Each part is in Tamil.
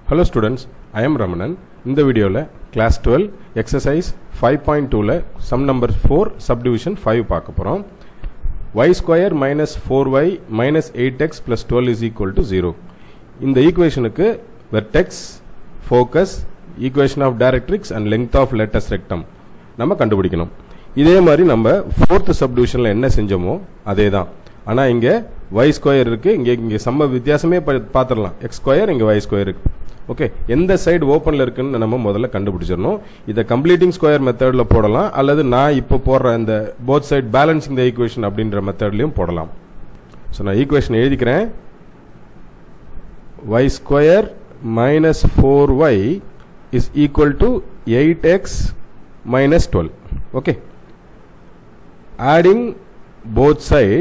Hello students I am Ramanan இந்த வீடியோவில் class twelve exercise five point டூவில் sum number four subdivision five பார்க்க போகிறோம் y square minus four y minus eight x plus twelve is equal to zero இந்த ஈக்குவேஷனுக்கு vertex focus equation of directrix and length of latus rectum நம்ம கண்டுபிடிக்கணும் இதே மாதிரி நம்ம ஃபோர்த் சப்டிவிஷனில் என்ன செஞ்சோமோ அதே தான் ஆனால் இங்கே ஒய் ஸ்கொயர் இருக்குது இங்கே இங்கே சம்ம வித்தியாசமே பா- பார்த்துடலாம் எக்ஸ் ஸ்கொயர் இங்கே ஒய் ஸ்கொயர் இருக்கு ஓகே எந்த சைடு ஓப்பனில் இருக்குன்னு நம்ம முதல்ல கண்டுபிடிச்சிடணும் இதை கம்ப்ளீட்டிங் ஸ்கொயர் மெத்தடில் போடலாம் அல்லது நான் இப்போ போடுற இந்த both side balancing the equation அப்படின்ற மெத்தட்லையும் போடலாம் ஸோ நான் ஈக்குவேஷன் எழுதிக்கிறேன் y square minus 4y is equal to 8x minus 12 okay adding both side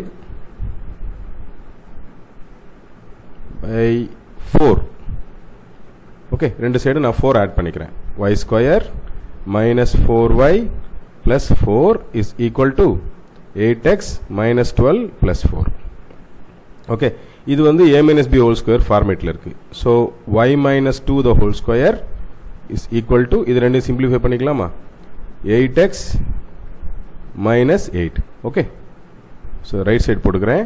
by 4 okay ரெண்டு சைடு நான் ஃபோர் ஆட் பண்ணிக்கிறேன் y square minus four y plus four is equal to eight x minus twelve plus four okay இது வந்து a minus b whole square ஃபார்மேட்டில் இருக்கு so y minus two the whole square is equal to இது ரெண்டையும் சிம்பிளிஃபை பண்ணிக்கலாமா eight x minus eight okay so right side போட்டுக்கிறேன்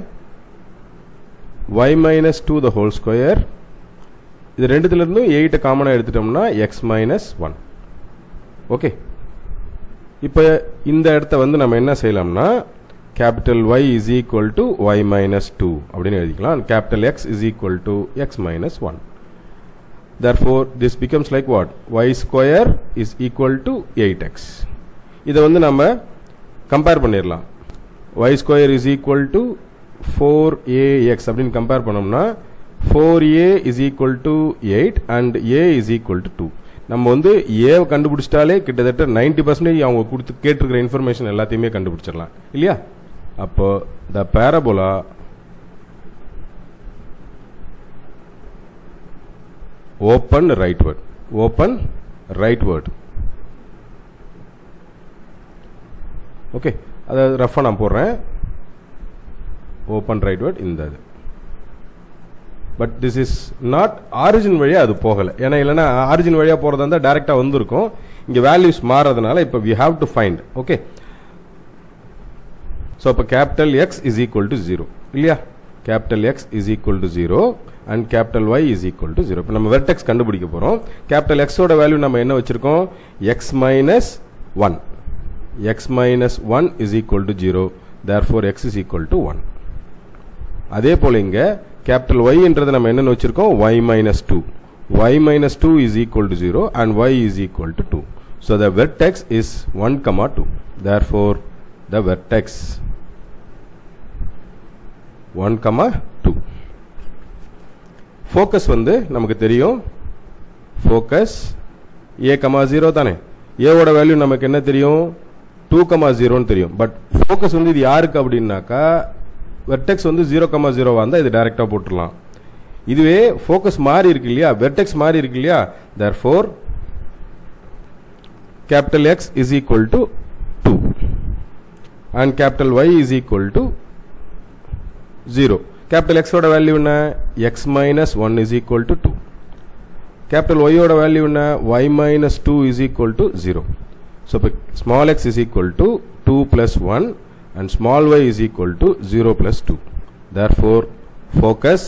y minus two the whole square இது ரெண்டுத்துல இருந்தும் எயிட்டை காமனாக எடுத்துட்டோம்னா எக்ஸ் மைனஸ் ஒன் ஓகே இப்போ இந்த இடத்த வந்து நம்ம என்ன செய்யலாம்னா capital y is equal to y minus two அப்படின்னு எழுதிக்கலாம் capital x is equal to x minus one therefore this becomes like what y square is equal to 8x இதை வந்து நம்ம கம்பேர் பண்ணிடலாம் y square is equal to 4ax அப்படின்னு கம்பேர் பண்ணோம்னா 4a is equal to 8 and a is equal to 2 நம்ம வந்து a வை கண்டுபிடிச்சிட்டாலே கிட்டத்தட்ட 90% பர்சன்டேஜ் அவங்க கொடுத்து கேட்டிருக்கிற இன்ஃபர்மேஷன் எல்லாத்தையுமே கண்டுபிடிச்சிடலாம் இல்லையா அப்போ the parabola open rightward open rightward okay அதை ரஃபாக நான் போடுறேன் ஓப்பன் ரைட்வர்ட் இந்த இது but this is not origin வழியாக அது போகலை ஏன்னா இல்லைன்னா ஆரிஜின் வழியாக போகிறதா இருந்தால் டேரெக்டாக வந்திருக்கும் இங்கே வேல்யூஸ் மாறதுனால இப்போ we have to find okay so அப்போ capital x is equal to zero இல்லையா capital x is equal to zero and capital y is equal to zero இப்போ நம்ம வெர்டெக்ஸ் கண்டுபிடிக்க போகிறோம் கேபிட்டல் எக்ஸோட வேல்யூ நம்ம என்ன வச்சிருக்கோம் x minus one x minus one is equal to zero therefore x is equal to one அதே போல இங்க கேபிட்டல் ஒய்ன்றது நம்ம என்னன்னு வச்சிருக்கோம் y minus two y minus two is equal to zero and y is equal to two so the vertex is one comma two therefore the vertex one comma two focus வந்து நமக்கு தெரியும் ஃபோக்கஸ் ஏ கமா ஜீரோ தானே ஏவோட வேல்யூ நமக்கு என்ன தெரியும் டூ கமா ஜீரோன்னு தெரியும் பட் ஃபோக்கஸ் வந்து இது யாருக்கு அப்படின்னாக்கா வெர்டெக்ஸ் வந்து ஜீரோ கமா ஜீரோவாக இருந்தால் இது டைரெக்டாக போட்டுடலாம் இதுவே ஃபோக்கஸ் மாறி இருக்கு இல்லையா வெர்டெக்ஸ் மாறி இருக்கு இல்லையா therefore capital x is equal to two and capital y is equal to zero capital எக்ஸோட வேல்யூ என்ன x minus one is equal to two capital ஒய்யோட வேல்யூ என்ன y minus two is equal to zero so இப்போ small x is equal to two plus one and small y is equal to zero plus two therefore focus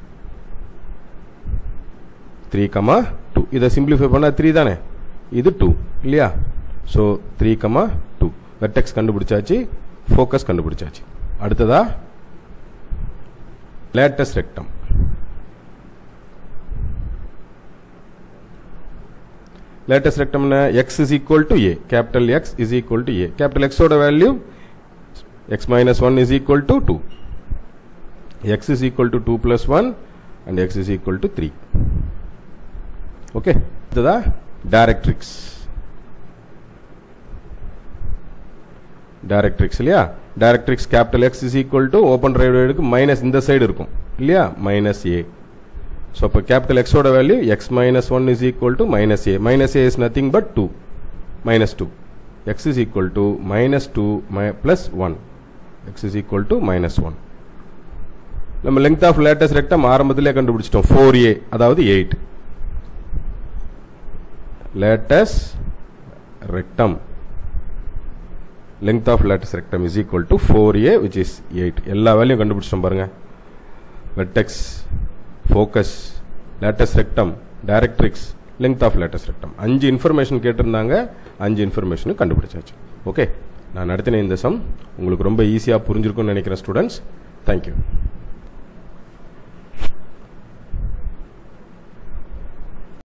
three comma two இதை சிம்பிளிஃபை பண்ணால் த்ரீ தானே இது டூ இல்லையா so three comma two vertex கண்டுபிடிச்சாச்சு ஃபோக்கஸ் கண்டுபிடிச்சாச்சு அடுத்ததா latest rectum latest rectum na x is equal to a capital x is equal to a capital x ஓட value x minus 1 is equal to 2 x is equal to 2 plus 1 and x is equal to 3 okay அடுத்ததா directrix directrix இல்லையா directrix capital x is equal to open right minus இந்த சைடு இருக்கும் இல்லையா மைனஸ் a So, அப்போ capital X ஓட value x minus 1 is equal to minus a. Minus a is nothing but 2. Minus 2. x is equal to minus 2 mi plus 1. x is equal to minus 1. நம்ம லெங்த் ஆஃப் லேட்டஸ்ட் ரெக்டம் ஆரம்பத்திலே கண்டுபிடிச்சிட்டோம் ஃபோர் ஏ அதாவது eight lattice rectum length of lattice rectum is equal to 4a which is 8 எல்லா வேல்யூம் கண்டுபிடிச்சிட்டோம் பாருங்க vertex focus lattice rectum directrix length of lattice rectum அஞ்சு இன்ஃபர்மேஷன் கேட்டிருந்தாங்க அஞ்சு இன்ஃபர்மேஷனும் கண்டுபிடிச்சாச்சு ஓகே நான் நடத்தின இந்த சம் உங்களுக்கு ரொம்ப ஈஸியாக புரிஞ்சிருக்கும்னு நினைக்கிறேன் ஸ்டூடெண்ட்ஸ் தேங்க்யூ